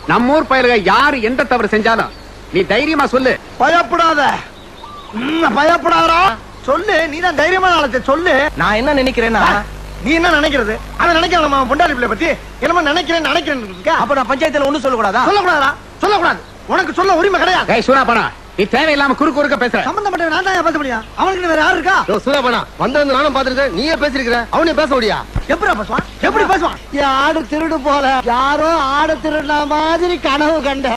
நம்ம ஊர் பயலுக யாரு எந்த தவறு செஞ்சாலும் நீ தைரியமா சொல்லு பயப்படாத ம், பயப்படாதடா சொல்லு நீ தான் தைரியமான ஆளத்தை சொல்லு நான் என்ன நினைக்கிறேன்னா ஆ, நீ என்ன நினைக்கிறது அவன் நினைக்கிறான் நம்ம பொண்டாடி பிள்ளை பத்தி என்னமோ நினைக்கிறேன் நினைக்கிறேன் இருக்க அப்ப நான் பஞ்சாயத்துல ஒண்ணும் சொல்லக்கூடாதா சொல்லக்கூடாதா சொல்லக்கூடாது உனக்கு சொல்ல உரிமை கிடையாது ஏய் சூனா பணம் நீ தேவையில்லாம குறுக்கு குறுக்க பேசுற சம்பந்தப்பட்ட நான் தான் பேச முடியும் அவனுக்கு வேற யாரு இருக்கா சூதாபனா வந்திருந்து நானும் பாத்துருக்கேன் நீயே பேசிருக்கிற அவனையும் பேச முடியா எப்படி பேசுவான் எப்படி பேசுவான் ஆடு திருடு போல யாரோ ஆடு திருடுன மாதிரி கனவு கண்ட